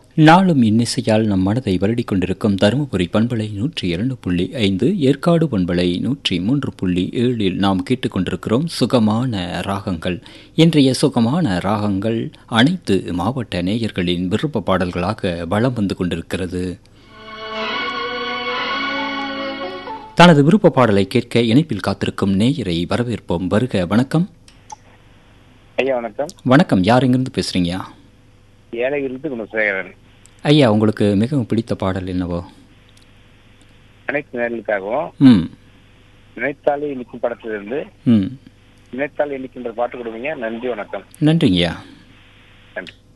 நாளும் இன்னிசையால் நம் மனதை வருடிக் கொண்டிருக்கும் தருமபுரி பண்பலை நூற்றி இரண்டு புள்ளி ஐந்து ஏற்காடு பண்பலை நூற்றி மூன்று புள்ளி ஏழில் நாம் கேட்டுக்கொண்டிருக்கிறோம் சுகமான ராகங்கள் இன்றைய சுகமான ராகங்கள் அனைத்து மாவட்ட நேயர்களின் விருப்ப பாடல்களாக வலம் வந்து கொண்டிருக்கிறது தனது விருப்ப பாடலை கேட்க இணைப்பில் காத்திருக்கும் நேயரை வரவேற்போம் வருக வணக்கம் ஐயா வணக்கம் வணக்கம் யார் எங்கிருந்து பேசுறீங்க ஏழையிலிருந்து குணசேகரன் ஐயா உங்களுக்கு மிகவும் பிடித்த பாடல் என்னவோ அனைத்து நேர்களுக்காகவும் ம் நினைத்தாலே இனிக்கும் படத்திலிருந்து ம் நினைத்தாலே இனிக்கின்ற பாட்டு கொடுங்க நன்றி வணக்கம் நன்றிங்கய்யா நன்றி